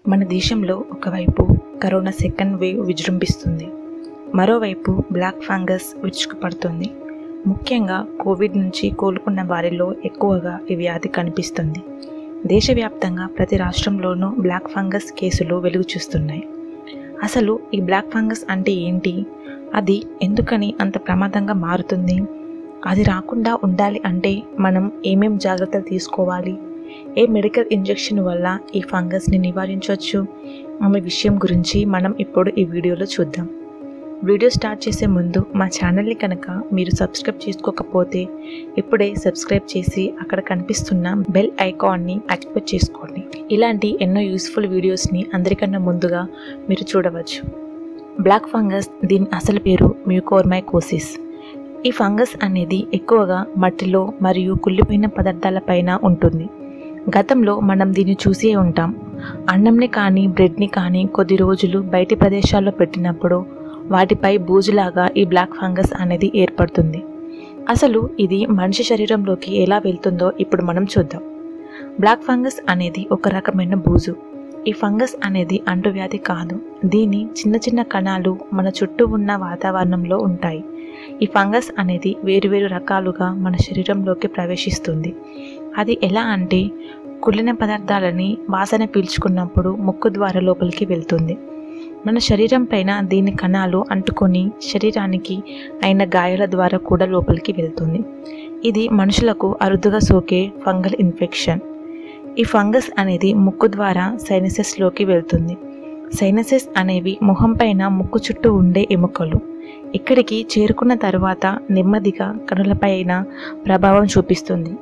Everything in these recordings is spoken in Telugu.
మన దేశంలో ఒకవైపు కరోనా సెకండ్ వేవ్ విజృంభిస్తుంది మరోవైపు బ్లాక్ ఫంగస్ విరుచుకుపడుతుంది ముఖ్యంగా కోవిడ్ నుంచి కోలుకున్న వారిలో ఎక్కువగా ఈ వ్యాధి కనిపిస్తుంది దేశవ్యాప్తంగా ప్రతి రాష్ట్రంలోనూ బ్లాక్ ఫంగస్ కేసులు వెలుగు చూస్తున్నాయి అసలు ఈ బ్లాక్ ఫంగస్ అంటే ఏంటి అది ఎందుకని అంత ప్రమాదంగా మారుతుంది అది రాకుండా ఉండాలి అంటే మనం ఏమేం జాగ్రత్తలు తీసుకోవాలి ఏ మెడికల్ ఇంజెక్షన్ వల్ల ఈ ఫంగస్ని నివారించవచ్చు అనే విషయం గురించి మనం ఇప్పుడు ఈ వీడియోలో చూద్దాం వీడియో స్టార్ట్ చేసే ముందు మా ఛానల్ని కనుక మీరు సబ్స్క్రైబ్ చేసుకోకపోతే ఇప్పుడే సబ్స్క్రైబ్ చేసి అక్కడ కనిపిస్తున్న బెల్ ఐకాన్ని యాక్టివేట్ చేసుకోండి ఇలాంటి ఎన్నో యూస్ఫుల్ వీడియోస్ని అందరికన్నా ముందుగా మీరు చూడవచ్చు బ్లాక్ ఫంగస్ దీని అసలు పేరు మ్యూకోర్మైకోసిస్ ఈ ఫంగస్ అనేది ఎక్కువగా మట్టిలో మరియు కుళ్ళిపోయిన పదార్థాలపైన ఉంటుంది గతంలో మనం దీన్ని చూసే ఉంటాం అన్నంని కానీ బ్రెడ్ని కానీ కొద్ది రోజులు బయటి ప్రదేశాల్లో పెట్టినప్పుడు వాటిపై బూజులాగా ఈ బ్లాక్ ఫంగస్ అనేది ఏర్పడుతుంది అసలు ఇది మనిషి శరీరంలోకి ఎలా వెళ్తుందో ఇప్పుడు మనం చూద్దాం బ్లాక్ ఫంగస్ అనేది ఒక రకమైన బూజు ఈ ఫంగస్ అనేది అంటువ్యాధి కాదు దీని చిన్న చిన్న కణాలు మన చుట్టూ ఉన్న వాతావరణంలో ఉంటాయి ఈ ఫంగస్ అనేది వేరువేరు రకాలుగా మన శరీరంలోకి ప్రవేశిస్తుంది అది ఎలా అంటే కుళ్ళిన పదార్థాలని వాసన పీల్చుకున్నప్పుడు ముక్కు ద్వారా లోపలికి వెళ్తుంది మన శరీరం పైన దీని కణాలు అంటుకొని శరీరానికి అయిన గాయాల ద్వారా కూడా లోపలికి వెళ్తుంది ఇది మనుషులకు అరుదుగా సోకే ఫంగల్ ఇన్ఫెక్షన్ ఈ ఫంగస్ అనేది ముక్కు ద్వారా సైనసెస్లోకి వెళ్తుంది సైనసెస్ అనేవి ముఖం పైన ముక్కు చుట్టూ ఉండే ఎముకలు ఇక్కడికి చేరుకున్న తర్వాత నెమ్మదిగా కనులపైన ప్రభావం చూపిస్తుంది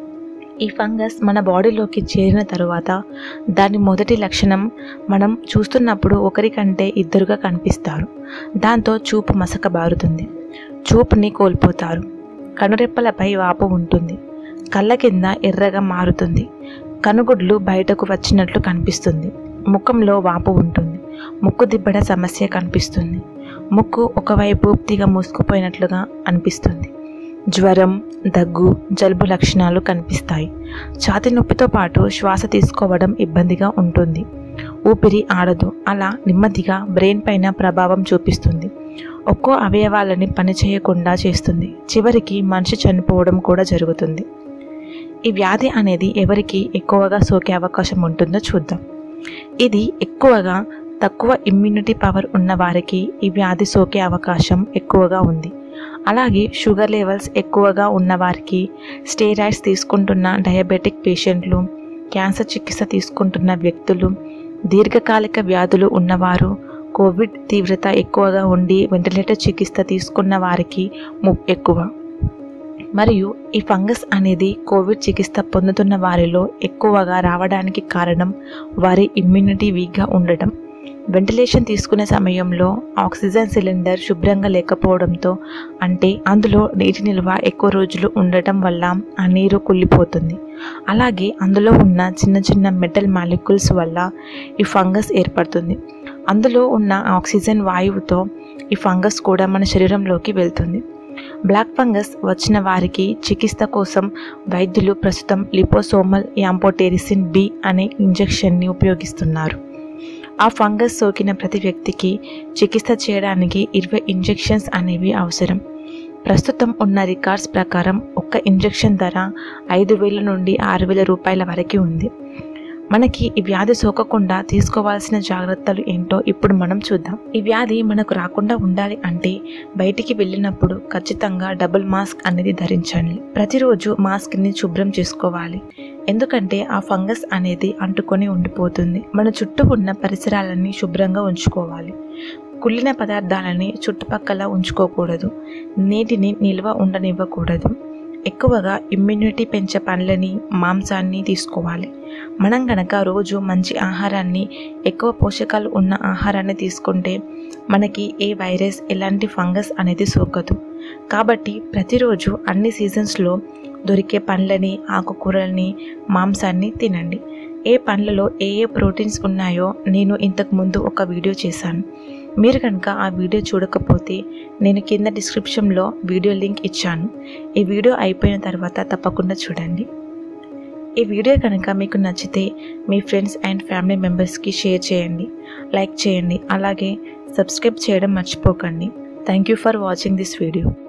ఈ ఫంగస్ మన బాడీలోకి చేరిన తరువాత దాని మొదటి లక్షణం మనం చూస్తున్నప్పుడు ఒకరికంటే ఇద్దరుగా కనిపిస్తారు దాంతో చూపు మసకబారుతుంది చూపుని కోల్పోతారు కనురెప్పలపై వాపు ఉంటుంది కళ్ళ కింద ఎర్రగా మారుతుంది కనుగుడ్లు బయటకు వచ్చినట్లు కనిపిస్తుంది ముఖంలో వాపు ఉంటుంది ముక్కు దిబ్బడ సమస్య కనిపిస్తుంది ముక్కు ఒకవైపు పూర్తిగా మూసుకుపోయినట్లుగా అనిపిస్తుంది జ్వరం దగ్గు జలుబు లక్షణాలు కనిపిస్తాయి ఛాతి నొప్పితో పాటు శ్వాస తీసుకోవడం ఇబ్బందిగా ఉంటుంది ఊపిరి ఆడదు అలా నెమ్మదిగా బ్రెయిన్ పైన ప్రభావం చూపిస్తుంది ఒక్కో అవయవాలని పనిచేయకుండా చేస్తుంది చివరికి మనిషి చనిపోవడం కూడా జరుగుతుంది ఈ వ్యాధి అనేది ఎవరికి ఎక్కువగా సోకే అవకాశం ఉంటుందో చూద్దాం ఇది ఎక్కువగా తక్కువ ఇమ్యూనిటీ పవర్ ఉన్న వారికి ఈ వ్యాధి సోకే అవకాశం ఎక్కువగా ఉంది అలాగే షుగర్ లెవెల్స్ ఎక్కువగా ఉన్నవారికి స్టెరాయిడ్స్ తీసుకుంటున్న డయాబెటిక్ పేషెంట్లు క్యాన్సర్ చికిత్స తీసుకుంటున్న వ్యక్తులు దీర్ఘకాలిక వ్యాధులు ఉన్నవారు కోవిడ్ తీవ్రత ఎక్కువగా ఉండి వెంటిలేటర్ చికిత్స తీసుకున్న వారికి ఎక్కువ మరియు ఈ ఫంగస్ అనేది కోవిడ్ చికిత్స పొందుతున్న వారిలో ఎక్కువగా రావడానికి కారణం వారి ఇమ్యూనిటీ వీక్గా ఉండటం వెంటిలేషన్ తీసుకునే సమయంలో ఆక్సిజన్ సిలిండర్ శుభ్రంగా లేకపోవడంతో అంటే అందులో నీటి నిల్వ ఎక్కువ రోజులు ఉండటం వల్ల ఆ నీరు కుళ్ళిపోతుంది అలాగే అందులో ఉన్న చిన్న చిన్న మెటల్ మాలిక్యూల్స్ వల్ల ఈ ఫంగస్ ఏర్పడుతుంది అందులో ఉన్న ఆక్సిజన్ వాయువుతో ఈ ఫంగస్ కూడా మన శరీరంలోకి వెళ్తుంది బ్లాక్ ఫంగస్ వచ్చిన వారికి చికిత్స కోసం వైద్యులు ప్రస్తుతం లిపోసోమల్ యాంపోటెరిసిన్ బి అనే ఇంజెక్షన్ని ఉపయోగిస్తున్నారు ఆ ఫంగస్ సోకిన ప్రతి వ్యక్తికి చికిత్స చేయడానికి ఇరవై ఇంజెక్షన్స్ అనేవి అవసరం ప్రస్తుతం ఉన్న రికార్డ్స్ ప్రకారం ఒక్క ఇంజెక్షన్ ధర ఐదు వేల నుండి ఆరు వేల రూపాయల వరకు ఉంది మనకి ఈ వ్యాధి సోకకుండా తీసుకోవాల్సిన జాగ్రత్తలు ఏంటో ఇప్పుడు మనం చూద్దాం ఈ వ్యాధి మనకు రాకుండా ఉండాలి అంటే బయటికి వెళ్ళినప్పుడు ఖచ్చితంగా డబుల్ మాస్క్ అనేది ధరించండి ప్రతిరోజు మాస్క్ని శుభ్రం చేసుకోవాలి ఎందుకంటే ఆ ఫంగస్ అనేది అంటుకొని ఉండిపోతుంది మన చుట్టూ ఉన్న పరిసరాలన్నీ శుభ్రంగా ఉంచుకోవాలి కుళ్ళిన పదార్థాలని చుట్టుపక్కల ఉంచుకోకూడదు నీటిని నిల్వ ఉండనివ్వకూడదు ఎక్కువగా ఇమ్యూనిటీ పెంచే పండ్లని మాంసాన్ని తీసుకోవాలి మనం గనక రోజు మంచి ఆహారాన్ని ఎక్కువ పోషకాలు ఉన్న ఆహారాన్ని తీసుకుంటే మనకి ఏ వైరస్ ఎలాంటి ఫంగస్ అనేది సోకదు కాబట్టి ప్రతిరోజు అన్ని సీజన్స్లో దొరికే పండ్లని ఆకుకూరల్ని మాంసాన్ని తినండి ఏ పండ్లలో ఏ ఏ ప్రోటీన్స్ ఉన్నాయో నేను ఇంతకు ముందు ఒక వీడియో చేశాను మీరు కనుక ఆ వీడియో చూడకపోతే నేను కింద డిస్క్రిప్షన్లో వీడియో లింక్ ఇచ్చాను ఈ వీడియో అయిపోయిన తర్వాత తప్పకుండా చూడండి ఈ వీడియో కనుక మీకు నచ్చితే మీ ఫ్రెండ్స్ అండ్ ఫ్యామిలీ మెంబర్స్కి షేర్ చేయండి లైక్ చేయండి అలాగే సబ్స్క్రైబ్ చేయడం మర్చిపోకండి thank you for watching this video